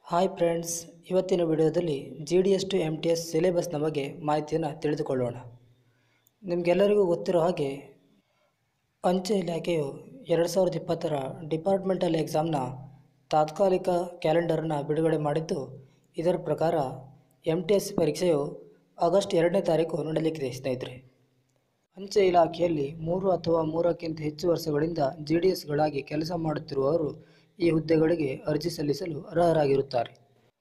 hi friends ಇವತ್ತಿನ ವಿಡಿಯೋದಲ್ಲಿ G D S to M T S ಸಿಲೆಬಸ್ನ ಬಗ್ಗೆ ಮಾಹಿತಿಯನ್ನು ತಿಳಿದುಕೊಳ್ಳೋಣ ನಿಮಗೆಲ್ಲರಿಗೂ ಗೊತ್ತಿರೋ ಹಾಗೆ ಅಂಚೆ ಇಲಾಖೆಯು ಎರಡು ಸಾವಿರದ ಇಪ್ಪತ್ತರ ಡಿಪಾರ್ಟ್ಮೆಂಟಲ್ ಎಕ್ಸಾಮ್ನ ತಾತ್ಕಾಲಿಕ ಕ್ಯಾಲೆಂಡರನ್ನು ಬಿಡುಗಡೆ ಮಾಡಿದ್ದು ಇದರ ಪ್ರಕಾರ ಎಮ್ ಟಿ ಎಸ್ ಪರೀಕ್ಷೆಯು ಆಗಸ್ಟ್ ಎರಡನೇ ತಾರೀಕು ನಡೆಯಲಿಕ್ಕಿದೆ ಸ್ನೇಹಿತರೆ ಅಂಚೆ ಇಲಾಖೆಯಲ್ಲಿ ಮೂರು ಅಥವಾ ಮೂರಕ್ಕಿಂತ ಹೆಚ್ಚು ವರ್ಷಗಳಿಂದ ಜಿ ಡಿ ಎಸ್ಗಳಾಗಿ ಕೆಲಸ ಮಾಡುತ್ತಿರುವವರು ಈ ಹುದ್ದೆಗಳಿಗೆ ಅರ್ಜಿ ಸಲ್ಲಿಸಲು ಅರ್ಹರಾಗಿರುತ್ತಾರೆ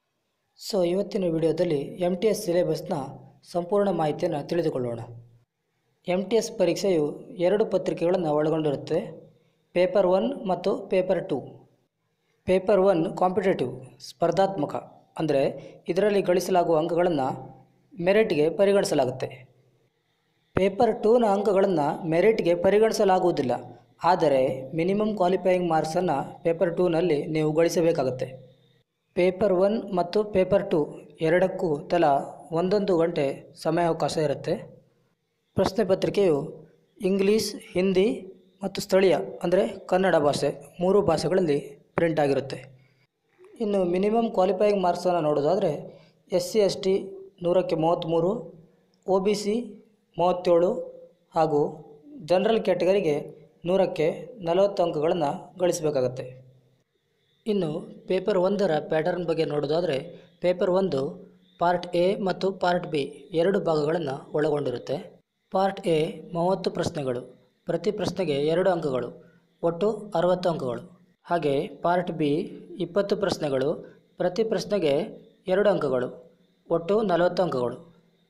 ಸೊ ಇವತ್ತಿನ ವಿಡಿಯೋದಲ್ಲಿ ಎಮ್ ಟಿ ಎಸ್ ಸಿಲೆಬಸ್ನ ಸಂಪೂರ್ಣ ಮಾಹಿತಿಯನ್ನು ತಿಳಿದುಕೊಳ್ಳೋಣ ಎಮ್ ಟಿ ಎಸ್ ಪರೀಕ್ಷೆಯು ಎರಡು ಪತ್ರಿಕೆಗಳನ್ನು ಒಳಗೊಂಡಿರುತ್ತೆ ಪೇಪರ್ ಒನ್ ಮತ್ತು paper two paper one competitive ಸ್ಪರ್ಧಾತ್ಮಕ ಅಂದರೆ ಇದರಲ್ಲಿ ಗಳಿಸಲಾಗುವ ಅಂಕಗಳನ್ನು ಮೆರಿಟ್ಗೆ ಪರಿಗಣಿಸಲಾಗುತ್ತೆ ಪೇಪರ್ ಟೂನ ಅಂಕಗಳನ್ನು ಮೆರಿಟ್ಗೆ ಪರಿಗಣಿಸಲಾಗುವುದಿಲ್ಲ ಆದರೆ ಮಿನಿಮಮ್ ಕ್ವಾಲಿಫೈಯಿಂಗ್ ಮಾರ್ಕ್ಸನ್ನು ಪೇಪರ್ ಟೂನಲ್ಲಿ ನೀವು ಗಳಿಸಬೇಕಾಗುತ್ತೆ ಪೇಪರ್ ಒನ್ ಮತ್ತು ಪೇಪರ್ ಟು ಎರಡಕ್ಕೂ ತಲಾ ಒಂದೊಂದು ಗಂಟೆ ಸಮಯಾವಕಾಶ ಇರುತ್ತೆ ಪ್ರಶ್ನೆ ಪತ್ರಿಕೆಯು ಇಂಗ್ಲೀಷ್ ಹಿಂದಿ ಮತ್ತು ಸ್ಥಳೀಯ ಅಂದರೆ ಕನ್ನಡ ಭಾಷೆ ಮೂರು ಭಾಷೆಗಳಲ್ಲಿ ಪ್ರಿಂಟ್ ಆಗಿರುತ್ತೆ ಇನ್ನು ಮಿನಿಮಮ್ ಕ್ವಾಲಿಫೈಯಿಂಗ್ ಮಾರ್ಕ್ಸನ್ನು ನೋಡೋದಾದರೆ ಎಸ್ ಸಿ ಎಸ್ ಟಿ ನೂರಕ್ಕೆ ಮೂವತ್ತ್ಮೂರು ಒ ಬಿ ಸಿ ಮೂವತ್ತೇಳು ಹಾಗೂ ಜನರಲ್ ಕ್ಯಾಟಗರಿಗೆ ನೂರಕ್ಕೆ ನಲವತ್ತು ಅಂಕಗಳನ್ನು ಗಳಿಸಬೇಕಾಗತ್ತೆ ಇನ್ನು ಪೇಪರ್ ಒಂದರ ಪ್ಯಾಟರ್ನ್ ಬಗ್ಗೆ ನೋಡೋದಾದರೆ ಪೇಪರ್ ಒಂದು ಪಾರ್ಟ್ ಎ ಮತ್ತು ಪಾರ್ಟ್ ಬಿ ಎರಡು ಭಾಗಗಳನ್ನು ಒಳಗೊಂಡಿರುತ್ತೆ ಪಾರ್ಟ್ ಎ ಮೂವತ್ತು ಪ್ರಶ್ನೆಗಳು ಪ್ರತಿ ಪ್ರಶ್ನೆಗೆ ಎರಡು ಅಂಕಗಳು ಒಟ್ಟು ಅರವತ್ತು ಅಂಕಗಳು ಹಾಗೆ ಪಾರ್ಟ್ ಬಿ ಇಪ್ಪತ್ತು ಪ್ರಶ್ನೆಗಳು ಪ್ರತಿ ಪ್ರಶ್ನೆಗೆ ಎರಡು ಅಂಕಗಳು ಒಟ್ಟು ನಲವತ್ತು ಅಂಕಗಳು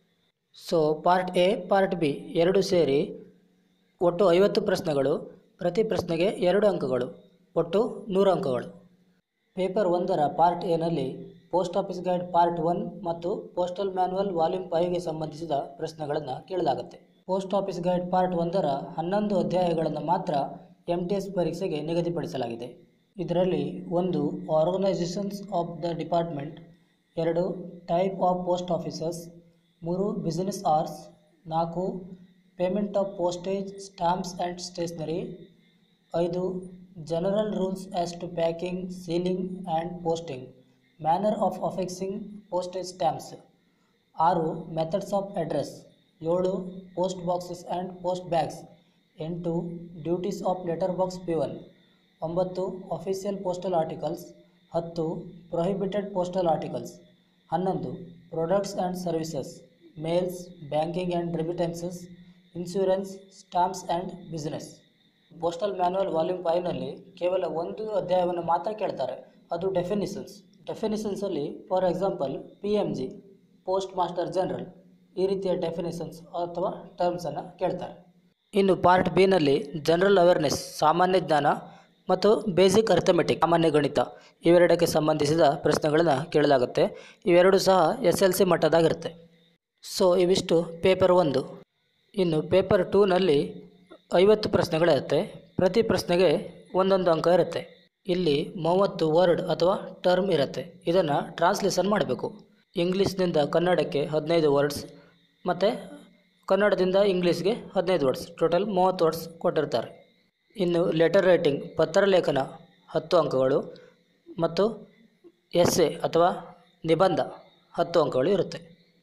so part A part B ಎರಡು ಸೇರಿ ಒಟ್ಟು ಐವತ್ತು ಪ್ರಶ್ನೆಗಳು ಪ್ರತಿ ಪ್ರಶ್ನೆಗೆ ಎರಡು ಅಂಕಗಳು ಒಟ್ಟು ನೂರು ಅಂಕಗಳು ಪೇಪರ್ ಒಂದರ ಪಾರ್ಟ್ ಎನಲ್ಲಿ post office guide part one ಮತ್ತು ಪೋಸ್ಟಲ್ ಮ್ಯಾನ್ಯುವಲ್ ವಾಲ್ಯೂಮ್ ಫೈವ್ಗೆ ಸಂಬಂಧಿಸಿದ ಪ್ರಶ್ನೆಗಳನ್ನು ಕೇಳಲಾಗುತ್ತೆ ಪೋಸ್ಟ್ ಆಫೀಸ್ ಗೈಡ್ ಪಾರ್ಟ್ ಒಂದರ ಹನ್ನೊಂದು ಅಧ್ಯಾಯಗಳನ್ನು ಮಾತ್ರ ಎಮ್ ಟಿ ಎಸ್ ಪರೀಕ್ಷೆಗೆ ನಿಗದಿಪಡಿಸಲಾಗಿದೆ ಇದರಲ್ಲಿ ಒಂದು ಆರ್ಗನೈಸೇಷನ್ಸ್ ಆಫ್ ದ ಡಿಪಾರ್ಟ್ಮೆಂಟ್ ಎರಡು ಟೈಪ್ ಆಫ್ ಪೋಸ್ಟ್ ಆಫೀಸರ್ಸ್ ಮೂರು ಬಿಸಿನೆಸ್ ಆರ್ಸ್ ನಾಲ್ಕು payment of postage stamps and stationery ಐದು general rules as to packing sealing and posting manner of affixing postage stamps ಆರು methods of address ಏಳು post boxes and post bags ಎಂಟು duties of letter box peon ಒಂಬತ್ತು official postal articles ಹತ್ತು prohibited postal articles ಹನ್ನೊಂದು products and services mails banking and remittances insurance stamps and business postal manual volume ಫೈವ್ನಲ್ಲಿ ಕೇವಲ ಒಂದು ಅಧ್ಯಾಯವನ್ನು ಮಾತ್ರ ಕೇಳ್ತಾರೆ ಅದು ಡೆಫಿನಿಷನ್ಸ್ ಡೆಫಿನಿಷನ್ಸಲ್ಲಿ for example P M G postmaster general ಈ ರೀತಿಯ ಡೆಫಿನಿಷನ್ಸ್ ಅಥವಾ ಟರ್ಮ್ಸನ್ನು ಕೇಳ್ತಾರೆ ಇನ್ನು ಪಾರ್ಟ್ ಬಿನಲ್ಲಿ ಜನರಲ್ ಅವೇರ್ನೆಸ್ ಸಾಮಾನ್ಯ ಜ್ಞಾನ ಮತ್ತು ಬೇಸಿಕ್ ಅರ್ಥಮೆಟಿಕ್ ಸಾಮಾನ್ಯ ಗಣಿತ ಇವೆರಡಕ್ಕೆ ಸಂಬಂಧಿಸಿದ ಪ್ರಶ್ನೆಗಳನ್ನು ಕೇಳಲಾಗುತ್ತೆ ಇವೆರಡೂ ಸಹ ಎಸ್ ಎಲ್ ಸಿ ಮಟ್ಟದಾಗಿರುತ್ತೆ ಸೊ ಇವಿಷ್ಟು ಪೇಪರ್ ಒಂದು ಇನ್ನು ಪೇಪರ್ ಟೂನಲ್ಲಿ ಐವತ್ತು ಪ್ರಶ್ನೆಗಳಿರುತ್ತೆ ಪ್ರತಿ ಪ್ರಶ್ನೆಗೆ ಒಂದೊಂದು ಅಂಕ ಇರುತ್ತೆ ಇಲ್ಲಿ ಮೂವತ್ತು ವರ್ಡ್ ಅಥವಾ ಟರ್ಮ್ ಇರುತ್ತೆ ಇದನ್ನು ಟ್ರಾನ್ಸ್ಲೇಷನ್ ಮಾಡಬೇಕು ಇಂಗ್ಲೀಷ್ನಿಂದ ಕನ್ನಡಕ್ಕೆ ಹದಿನೈದು ವರ್ಡ್ಸ್ ಮತ್ತು ಕನ್ನಡದಿಂದ ಇಂಗ್ಲೀಷ್ಗೆ ಹದಿನೈದು ವರ್ಡ್ಸ್ ಟೋಟಲ್ ಮೂವತ್ತು ವರ್ಡ್ಸ್ ಕೊಟ್ಟಿರ್ತಾರೆ ಇನ್ನು ಲೆಟರ್ ರೈಟಿಂಗ್ ಪತ್ರಲೇಖನ ಹತ್ತು ಅಂಕಗಳು ಮತ್ತು ಎಸ್ಸೆ ಅಥವಾ ನಿಬಂಧ ಹತ್ತು ಅಂಕಗಳು ಇರುತ್ತೆ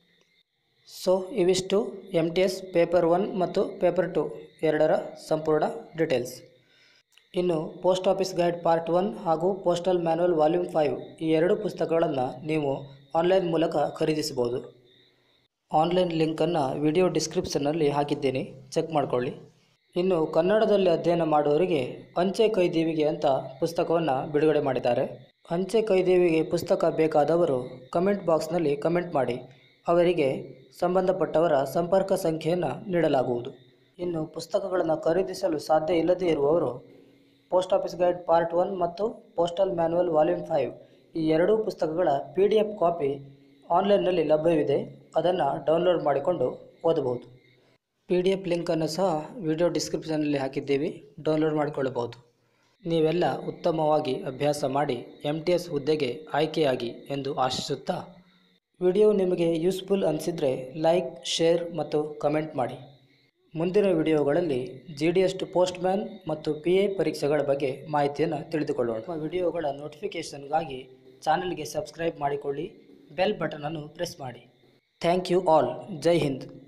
ಸೊ ಇವಿಷ್ಟು M T S paper one ಮತ್ತು ಪೇಪರ್ ಟು ಎರಡರ ಸಂಪೂರ್ಣ ಡೀಟೇಲ್ಸ್ ಇನ್ನು post office guide part one ಹಾಗೂ ಪೋಸ್ಟಲ್ ಮ್ಯಾನ್ಯುವಲ್ ವಾಲ್ಯೂಮ್ ಫೈವ್ ಈ ಎರಡು ಪುಸ್ತಕಗಳನ್ನು ನೀವು ಆನ್ಲೈನ್ ಮೂಲಕ ಖರೀದಿಸಬಹುದು ಆನ್ಲೈನ್ ಲಿಂಕನ್ನು ವಿಡಿಯೋ ಡಿಸ್ಕ್ರಿಪ್ಷನ್ನಲ್ಲಿ ಹಾಕಿದ್ದೀನಿ ಚೆಕ್ ಮಾಡಿಕೊಳ್ಳಿ ಇನ್ನು ಕನ್ನಡದಲ್ಲಿ ಅಧ್ಯಯನ ಮಾಡುವವರಿಗೆ ಅಂಚೆ ಕೈದೇವಿಗೆ ಅಂತ ಪುಸ್ತಕವನ್ನು ಬಿಡುಗಡೆ ಮಾಡಿದ್ದಾರೆ ಅಂಚೆ ಕೈದೇವಿಗೆ ಪುಸ್ತಕ ಬೇಕಾದವರು ಕಮೆಂಟ್ ಬಾಕ್ಸ್ನಲ್ಲಿ ಕಮೆಂಟ್ ಮಾಡಿ ಅವರಿಗೆ ಸಂಬಂಧಪಟ್ಟವರ ಸಂಪರ್ಕ ಸಂಖ್ಯೆಯನ್ನು ನೀಡಲಾಗುವುದು ಇನ್ನು ಪುಸ್ತಕಗಳನ್ನು ಖರೀದಿಸಲು ಸಾಧ್ಯ ಇಲ್ಲದೇ ಇರುವವರು post office guide part one ಮತ್ತು ಪೋಸ್ಟಲ್ ಮ್ಯಾನ್ಯುವಲ್ ವಾಲ್ಯೂಮ್ ಫೈವ್ ಈ ಎರಡೂ ಪುಸ್ತಕಗಳ ಪಿ ಡಿ ಎಫ್ ಕಾಪಿ ಆನ್ಲೈನ್ನಲ್ಲಿ ಲಭ್ಯವಿದೆ ಅದನ್ನು ಡೌನ್ಲೋಡ್ ಮಾಡಿಕೊಂಡು ಓದಬಹುದು ಪಿ ಡಿ ಎಫ್ ಲಿಂಕನ್ನು ಸಹ ವಿಡಿಯೋ ಡಿಸ್ಕ್ರಿಪ್ಷನಲ್ಲಿ ಹಾಕಿದ್ದೀವಿ ಡೌನ್ಲೋಡ್ ಮಾಡಿಕೊಳ್ಳಬಹುದು ನೀವೆಲ್ಲ ಉತ್ತಮವಾಗಿ ಅಭ್ಯಾಸ ಮಾಡಿ ಎಮ್ ಟಿ ಎಸ್ ಹುದ್ದೆಗೆ ಆಯ್ಕೆಯಾಗಿ ಎಂದು ಆಶಿಸುತ್ತಾ ವಿಡಿಯೋ ನಿಮಗೆ ಯೂಸ್ಫುಲ್ ಅನಿಸಿದರೆ ಲೈಕ್ ಶೇರ್ ಮತ್ತು ಕಮೆಂಟ್ ಮಾಡಿ ಮುಂದಿನ ವಿಡಿಯೋಗಳಲ್ಲಿ G D S to postman ಮತ್ತು ಪಿ ಎ ಪರೀಕ್ಷೆಗಳ ಬಗ್ಗೆ ಮಾಹಿತಿಯನ್ನು ತಿಳಿದುಕೊಳ್ಳೋಣ ನಮ್ಮ ವಿಡಿಯೋಗಳ ನೋಟಿಫಿಕೇಷನ್ಗಾಗಿ ಚಾನಲ್ಗೆ ಸಬ್ಸ್ಕ್ರೈಬ್ ಮಾಡಿಕೊಳ್ಳಿ ಬೆಲ್ ಬಟನನ್ನು ಪ್ರೆಸ್ ಮಾಡಿ ಥ್ಯಾಂಕ್ ಯು ಆಲ್ ಜೈ ಹಿಂದ್